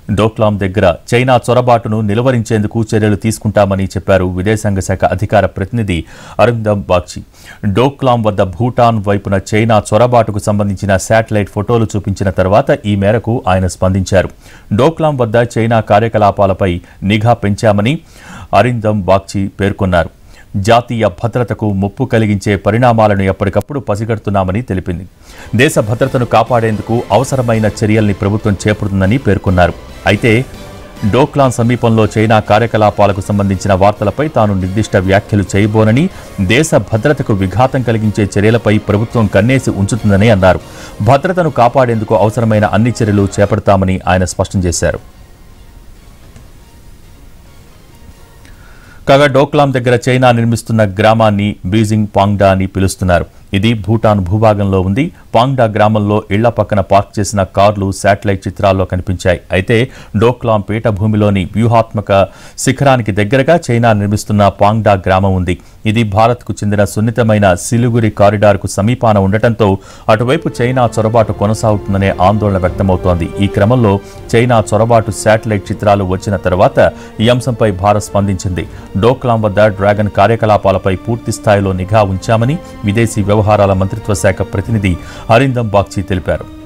డోక్లాం దగ్గర చైనా చొరబాటును నిలువరించేందుకు చర్యలు తీసుకుంటామని చెప్పారు విదేశాంగ శాఖ అధికార ప్రతినిధి అరిందమ్ బాగ్చి డోక్లాం వద్ద భూటాన్ వైపున చైనా చొరబాటుకు సంబంధించిన శాటిలైట్ ఫోటోలు చూపించిన తర్వాత ఈ మేరకు ఆయన స్పందించారు డోక్లాం వద్ద చైనా కార్యకలాపాలపై నిఘా పెంచామని అరిందమ్ బాగ్చి పేర్కొన్నారు జాతీయ భద్రతకు ముప్పు కలిగించే పరిణామాలను ఎప్పటికప్పుడు పసిగడుతున్నామని తెలిపింది దేశ భద్రతను కాపాడేందుకు అవసరమైన చర్యల్ని ప్రభుత్వం చేపడుతుందని పేర్కొన్నారు అయితే డోక్లాన్ సమీపంలో చైనా కార్యకలాపాలకు సంబంధించిన వార్తలపై తాను నిర్దిష్ట వ్యాఖ్యలు చేయబోనని దేశ భద్రతకు విఘాతం కలిగించే చర్యలపై ప్రభుత్వం కన్నేసి ఉంచుతుందని అన్నారు భద్రతను కాపాడేందుకు అవసరమైన అన్ని చర్యలు చేపడతామని ఆయన స్పష్టం చేశారు కాగా డోక్లాం దగ్గర చైనా నిర్మిస్తున్న గ్రామాన్ని బీజింగ్ పాంగ్డా అని పిలుస్తున్నారు ఇది భూటాన్ భూభాగంలో ఉంది పాంగ్డా గ్రామంలో ఇళ్ల పక్కన పార్క్ చేసిన కార్లు శాటిలైట్ చిత్రాల్లో కనిపించాయి అయితే డోక్లాం పీఠభూమిలోని వ్యూహాత్మక శిఖరానికి దగ్గరగా చైనా నిర్మిస్తున్న పాంగ్డా గ్రామం ఉంది ఇది భారత్కు చెందిన సున్నితమైన సిలిగురి కారిడార్కు సమీపాన ఉండటంతో అటువైపు చైనా చొరబాటు కొనసాగుతుందనే ఆందోళన వ్యక్తమవుతోంది ఈ క్రమంలో చైనా చొరబాటు శాటిలైట్ చిత్రాలు వచ్చిన తర్వాత ఈ అంశంపై భారత్ స్పందించింది డోక్లాం వద్ద డ్రాగన్ కార్యకలాపాలపై పూర్తి స్థాయిలో నిఘా ఉంచామని విదేశీ వ్యవహారాల మంత్రిత్వ శాఖ ప్రతినిధి అరిందం బాగ్చి తెలిపారు